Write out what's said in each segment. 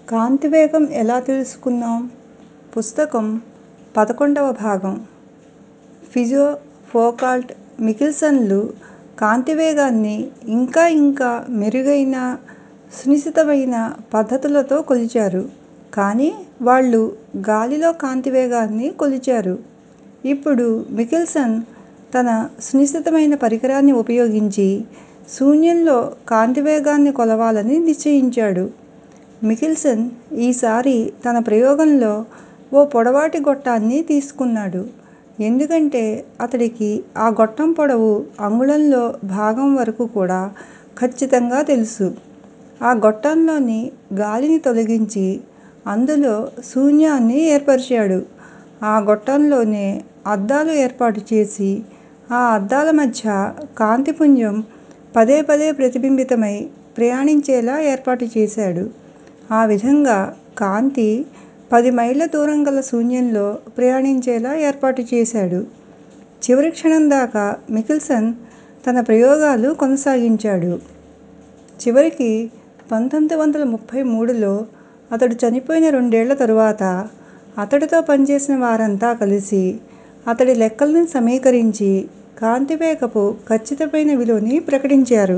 కాంతివేగం ఎలా తెలుసుకుందాం పుస్తకం పదకొండవ భాగం ఫిజో ఫౌకాల్ట్ మికెల్సన్లు కాంతివేగాన్ని ఇంకా ఇంకా మెరుగైన సునిశితమైన పద్ధతులతో కొలిచారు కానీ వాళ్ళు గాలిలో కాంతివేగాన్ని కొలిచారు ఇప్పుడు మికెల్సన్ తన సునిశితమైన పరికరాన్ని ఉపయోగించి శూన్యంలో కాంతివేగాన్ని కొలవాలని నిశ్చయించాడు మికెల్సన్ ఈసారి తన ప్రయోగంలో ఓ పొడవాటి గొట్టాన్ని తీసుకున్నాడు ఎందుకంటే అతడికి ఆ గొట్టం పొడవు అంగుళంలో భాగం వరకు కూడా ఖచ్చితంగా తెలుసు ఆ గొట్టంలోని గాలిని తొలగించి అందులో శూన్యాన్ని ఏర్పరిచాడు ఆ గొట్టంలోనే అద్దాలు ఏర్పాటు చేసి ఆ అద్దాల మధ్య కాంతిపుంజం పదే పదే ప్రతిబింబితమై ప్రయాణించేలా ఏర్పాటు చేశాడు ఆ విధంగా కాంతి పది మైళ్ళ దూరం గల శూన్యంలో ప్రయాణించేలా ఏర్పాటు చేశాడు చివరి క్షణం దాకా మికెల్సన్ తన ప్రయోగాలు కొనసాగించాడు చివరికి పంతొమ్మిది వందల ముప్పై మూడులో అతడు చనిపోయిన రెండేళ్ల తరువాత అతడితో పనిచేసిన వారంతా కలిసి అతడి లెక్కల్ని సమీకరించి కాంతివేగపు ఖచ్చితమైన విలువని ప్రకటించారు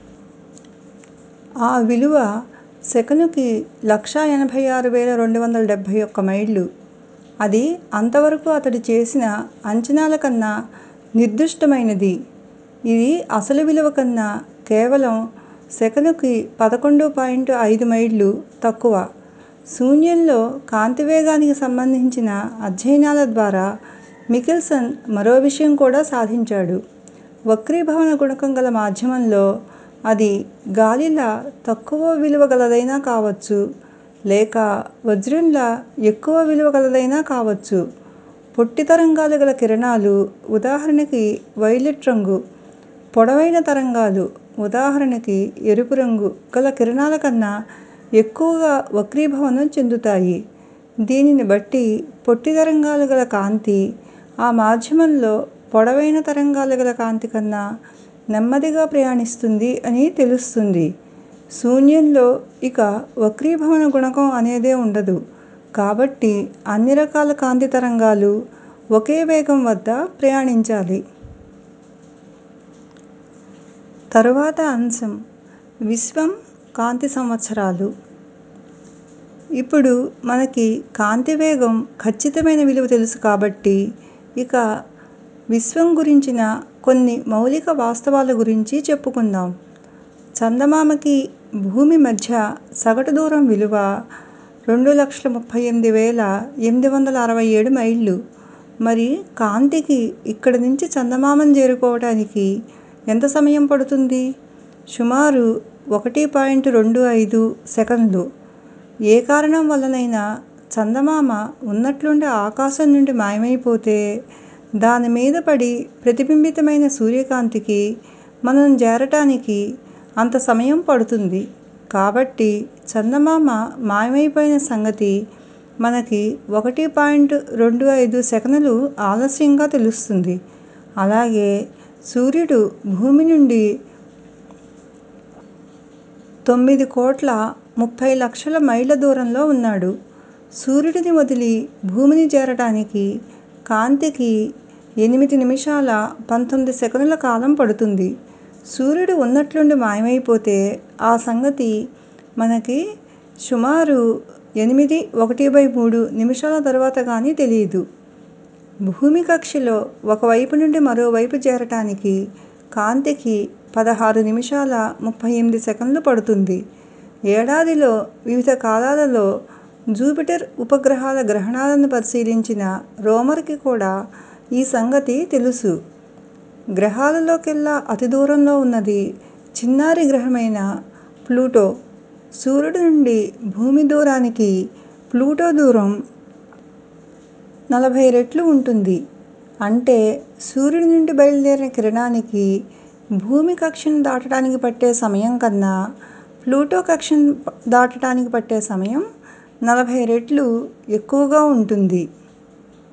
ఆ విలువ సెకనుకి లక్షా ఎనభై ఆరు వేల రెండు వందల డెబ్బై ఒక్క మైళ్ళు అది అంతవరకు అతడు చేసిన అంచనాల కన్నా నిర్దిష్టమైనది ఇది అసలు విలువ కన్నా కేవలం సెకనుకి పదకొండు పాయింట్ ఐదు మైళ్ళు తక్కువ శూన్యంలో కాంతివేగానికి సంబంధించిన అధ్యయనాల ద్వారా మికెల్సన్ మరో విషయం కూడా సాధించాడు వక్రీభవన గుణకం గల మాధ్యమంలో అది గాలిలా తక్కువ విలువ గలదైనా కావచ్చు లేక వజ్రంలా ఎక్కువ విలువ గలదైనా కావచ్చు పొట్టి తరంగాలు గల కిరణాలు ఉదాహరణకి వైలెట్ రంగు పొడవైన తరంగాలు ఉదాహరణకి ఎరుపు రంగు గల కిరణాల కన్నా ఎక్కువగా వక్రీభవనం చెందుతాయి దీనిని బట్టి పొట్టి తరంగాలు గల కాంతి ఆ మాధ్యమంలో పొడవైన తరంగాలు గల కాంతి కన్నా నెమ్మదిగా ప్రయాణిస్తుంది అని తెలుస్తుంది శూన్యంలో ఇక వక్రీభవన గుణకం అనేదే ఉండదు కాబట్టి అన్ని రకాల కాంతి తరంగాలు ఒకే వేగం వద్ద ప్రయాణించాలి తరువాత అంశం విశ్వం కాంతి సంవత్సరాలు ఇప్పుడు మనకి కాంతివేగం ఖచ్చితమైన విలువ తెలుసు కాబట్టి ఇక విశ్వం గురించిన కొన్ని మౌలిక వాస్తవాల గురించి చెప్పుకుందాం చందమామకి భూమి మధ్య సగటు దూరం విలువ రెండు లక్షల ముప్పై ఎనిమిది వేల ఎనిమిది వందల అరవై ఏడు మైళ్ళు మరి కాంతికి ఇక్కడి నుంచి చందమామను చేరుకోవడానికి ఎంత సమయం పడుతుంది సుమారు ఒకటి పాయింట్ రెండు ఐదు సెకన్లు ఏ కారణం వల్లనైనా చందమామ ఉన్నట్లుండి ఆకాశం నుండి మాయమైపోతే దాని మీద పడి ప్రతిబింబితమైన సూర్యకాంతికి మనం చేరటానికి అంత సమయం పడుతుంది కాబట్టి చందమామ మాయమైపోయిన సంగతి మనకి ఒకటి పాయింట్ రెండు ఐదు సెకనులు ఆలస్యంగా తెలుస్తుంది అలాగే సూర్యుడు భూమి నుండి తొమ్మిది కోట్ల ముప్పై లక్షల మైళ్ళ దూరంలో ఉన్నాడు సూర్యుడిని వదిలి భూమిని చేరటానికి కాంతికి ఎనిమిది నిమిషాల పంతొమ్మిది సెకనుల కాలం పడుతుంది సూర్యుడు ఉన్నట్లుండి మాయమైపోతే ఆ సంగతి మనకి సుమారు ఎనిమిది ఒకటి బై మూడు నిమిషాల తరువాత కానీ తెలియదు భూమి కక్షలో ఒకవైపు నుండి మరోవైపు చేరటానికి కాంతికి పదహారు నిమిషాల ముప్పై ఎనిమిది సెకన్లు పడుతుంది ఏడాదిలో వివిధ కాలాలలో జూపిటర్ ఉపగ్రహాల గ్రహణాలను పరిశీలించిన రోమర్కి కూడా ఈ సంగతి తెలుసు గ్రహాలలోకెల్లా అతి దూరంలో ఉన్నది చిన్నారి గ్రహమైన ప్లూటో సూర్యుడి నుండి భూమి దూరానికి ప్లూటో దూరం నలభై రెట్లు ఉంటుంది అంటే సూర్యుడి నుండి బయలుదేరిన కిరణానికి భూమి కక్షను దాటడానికి పట్టే సమయం కన్నా ప్లూటో కక్షను దాటడానికి పట్టే సమయం నలభై రెట్లు ఎక్కువగా ఉంటుంది